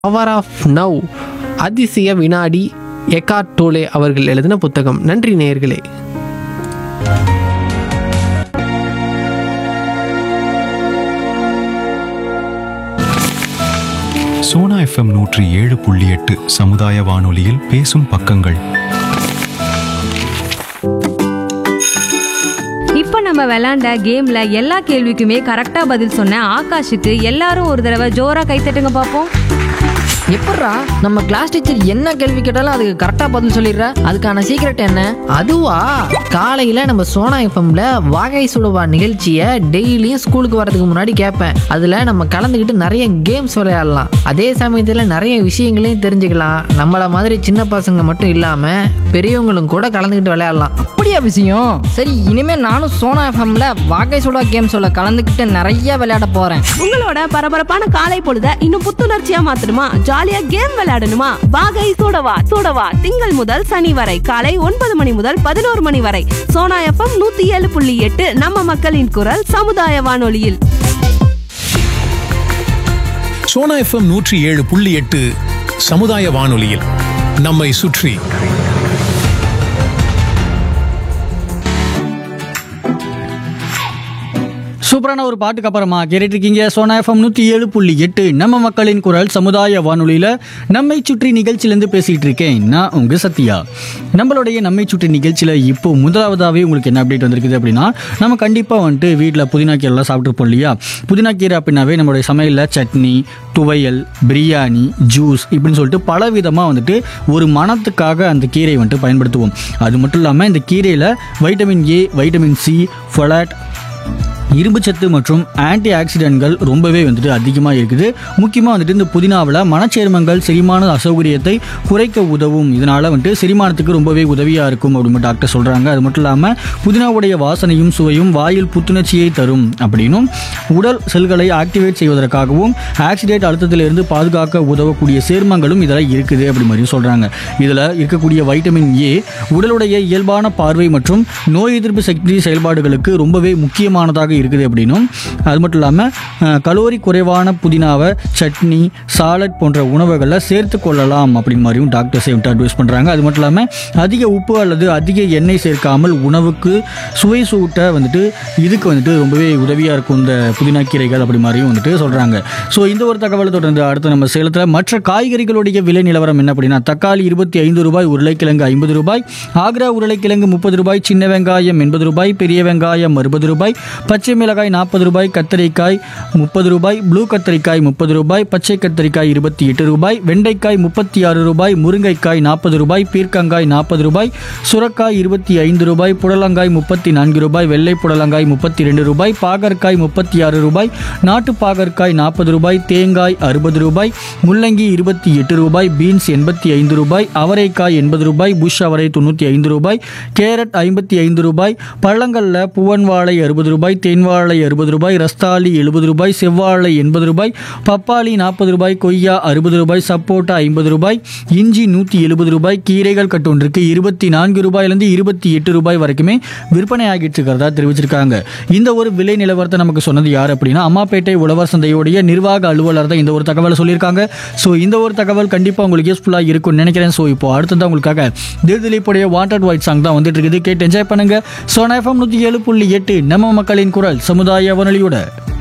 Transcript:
power of now அதிசய வினாடி Eckhart Tolle அவர்கள் எழுதின புத்தகம் நன்றி நேயர்களே சோனா எஃப்எம் நூற்றி ஏழு புள்ளி எட்டு சமுதாய வானொலியில் பேசும் பக்கங்கள் இப்போ நம்ம விளையாண்ட கேம்ல எல்லா கேள்விக்குமே கரெக்டா பதில் சொன்ன ஆகாஷுக்கு எல்லாரும் ஒரு தடவை ஜோரா கைத்தட்டுங்க பார்ப்போம் எப்பட்றா நம்ம கிளாஸ் டீச்சர் என்ன கேள்வி கேட்டாலும் அதுக்கு கரெக்டா பதில் சொல்லிடுற அதுக்கான சீக்ரெட் என்ன அதுவா காலையில் நம்ம சோனா எஃப்எம்ல வாகை சுடுவா நிகழ்ச்சியை டெய்லியும் ஸ்கூலுக்கு வரதுக்கு முன்னாடி கேட்பேன் அதில் நம்ம கலந்துக்கிட்டு நிறைய கேம்ஸ் விளையாடலாம் அதே சமயத்தில் நிறைய விஷயங்களையும் தெரிஞ்சுக்கலாம் நம்மள மாதிரி சின்ன பசங்க மட்டும் இல்லாமல் பெரியவங்களும் கூட கலந்துக்கிட்டு விளையாடலாம் அப்படியா விஷயம் சரி இனிமே நானும் சோனா எஃப்எம்ல வாகை சுடா கேம் சொல்ல கலந்துக்கிட்டு நிறைய விளையாட போறேன் உங்களோட பரபரப்பான காலை பொழுத இன்னும் புத்துணர்ச்சியா மாத்தணுமா ஜாலியா கேம் விளையாடணுமா வாகை சூடவா சூடவா திங்கள் முதல் சனி வரை காலை ஒன்பது மணி முதல் பதினோரு மணி வரை சோனா எஃப்எம் நூத்தி ஏழு புள்ளி எட்டு நம்ம மக்களின் குரல் சமுதாய வானொலியில் சோனா எஃப்எம் நூற்றி ஏழு புள்ளி எட்டு சமுதாய வானொலியில் நம்மை சுற்றி சூப்பரான ஒரு பாட்டுக்கு அப்புறமா கேட்டுட்டு இருக்கீங்க சோனா எஃப்எம் நூற்றி ஏழு புள்ளி எட்டு நம்ம மக்களின் குரல் சமுதாய வானொலியில் நம்மை சுற்றி நிகழ்ச்சியிலேருந்து பேசிகிட்டு இருக்கேன் நான் உங்கள் சத்யா நம்மளுடைய நம்மை சுற்றி நிகழ்ச்சியில் இப்போ முதலாவதாகவே உங்களுக்கு என்ன அப்டேட் வந்திருக்குது அப்படின்னா நம்ம கண்டிப்பாக வந்துட்டு வீட்டில் புதினா கீரைலாம் சாப்பிட்ருப்போம் இல்லையா புதினா கீரை அப்படின்னாவே நம்மளுடைய சமையலில் சட்னி துவையல் பிரியாணி ஜூஸ் இப்படின்னு சொல்லிட்டு பல விதமாக வந்துட்டு ஒரு மணத்துக்காக அந்த கீரையை வந்துட்டு பயன்படுத்துவோம் அது மட்டும் இல்லாமல் இந்த கீரையில் vitamin A vitamin C folate இரும்புச்சத்து மற்றும் ஆன்டி ஆக்சிடென்ட்கள் ரொம்பவே வந்துட்டு அதிகமாக இருக்குது முக்கியமாக வந்துட்டு இந்த புதினாவில் மனச்சேர்மங்கள் செரிமான அசௌகரியத்தை குறைக்க உதவும் இதனால் வந்துட்டு செரிமானத்துக்கு ரொம்பவே உதவியாக இருக்கும் அப்படின்னு டாக்டர் சொல்கிறாங்க அது மட்டும் இல்லாமல் புதினாவுடைய வாசனையும் சுவையும் வாயில் புத்துணர்ச்சியை தரும் அப்படின்னும் உடல் செல்களை ஆக்டிவேட் செய்வதற்காகவும் ஆக்சிடேட் அழுத்தத்திலிருந்து பாதுகாக்க உதவக்கூடிய சேர்மங்களும் இதில் இருக்குது அப்படி மாதிரி சொல்கிறாங்க இதில் இருக்கக்கூடிய வைட்டமின் ஏ உடலுடைய இயல்பான பார்வை மற்றும் நோய் எதிர்ப்பு சக்தி செயல்பாடுகளுக்கு ரொம்பவே முக்கியமானதாக இருக்குது அப்படின்னும் அது மட்டும் இல்லாமல் கலோரி குறைவான புதினாவை சட்னி சாலட் போன்ற உணவுகளில் சேர்த்து கொள்ளலாம் அப்படின்னு மாதிரியும் டாக்டர்ஸ் வந்துட்டு அட்வைஸ் பண்ணுறாங்க அது மட்டும் இல்லாமல் அதிக உப்பு அல்லது அதிக எண்ணெய் சேர்க்காமல் உணவுக்கு சுவை சூட்ட வந்துட்டு இதுக்கு வந்துட்டு ரொம்பவே உதவியாக இருக்கும் இந்த புதினா கீரைகள் அப்படி மாதிரியும் வந்துட்டு சொல்கிறாங்க ஸோ இந்த ஒரு தகவலை தொடர்ந்து அடுத்து நம்ம சேலத்தில் மற்ற காய்கறிகளுடைய விலை நிலவரம் என்ன அப்படின்னா தக்காளி இருபத்தி ஐந்து ரூபாய் உருளைக்கிழங்கு ஐம்பது ரூபாய் ஆக்ரா உருளைக்கிழங்கு முப்பது ரூபாய் சின்ன வெங்காயம் எண்பது ரூபாய் பெரிய வெங்காயம் அறுபது ரூபாய் பச்சை மிளகாய் நாற்பது ரூபாய் கத்தரிக்காய் முப்பது ரூபாய் ப்ளூ கத்தரிக்காய் முப்பது ரூபாய் பச்சை கத்தரிக்காய் இருபத்தி எட்டு ரூபாய் வெண்டைக்காய் முப்பத்தி ஆறு ரூபாய் முருங்கைக்காய் நாற்பது ரூபாய் பீர்க்கங்காய் நாற்பது ரூபாய் சுரக்காய் இருபத்தி ஐந்து ரூபாய் புடலங்காய் முப்பத்தி நான்கு ரூபாய் வெள்ளை புடலங்காய் முப்பத்தி ரெண்டு ரூபாய் பாகற்காய் முப்பத்தி ஆறு ரூபாய் நாட்டு பாகற்காய் நாற்பது ரூபாய் தேங்காய் அறுபது ரூபாய் முள்ளங்கி இருபத்தி எட்டு ரூபாய் பீன்ஸ் எண்பத்தி ஐந்து ரூபாய் அவரைக்காய் எண்பது ரூபாய் புஷ் அவரை தொண்ணூற்றி ஐந்து ரூபாய் கேரட் ஐம்பத்தி ஐந்து ரூபாய் பழங்களில் பூவன் வாழை அறுபது ரூபாய் தேன் வாழை அறுபது ரூபாய் ரஸ்தாலி எழுபது ரூபாய் செவ்வாழை எண்பது ரூபாய் பப்பாளி நாற்பது ரூபாய் கொய்யா அறுபது ரூபாய் சப்போட்டா ஐம்பது ரூபாய் இஞ்சி நூற்றி எழுபது ரூபாய் கீரைகள் கட்டொன்றுக்கு இருபத்தி நான்கு ரூபாயிலிருந்து இருபத்தி எட்டு ரூபாய் வரைக்குமே விற்பனை ஆகிட்டு இருக்கிறதா தெரிவிச்சிருக்காங்க இந்த ஒரு விலை நிலவரத்தை நமக்கு சொன்னது யார் அப்படின்னா அம்மாப்பேட்டை உழவர் சந்தையுடைய நிர்வாக அலுவலர் தான் இந்த ஒரு தகவலை சொல்லியிருக்காங்க ஸோ இந்த ஒரு தகவல் கண்டிப்பாக உங்களுக்கு யூஸ்ஃபுல்லாக இருக்கும்னு நினைக்கிறேன் ஸோ இப்போ அடுத்ததான் உங்களுக்காக தில்திலீப்புடைய வாண்டட் ஒயிட் சாங் தான் வந்துட்டு இருக்குது கேட்டு என்ஜாய் பண்ணுங்க சோனா எஃப்எம் நூற்றி ஏழு புள்ளி எட்டு நம்ம மக்களின் குரல் சமுதாய வானொலியோட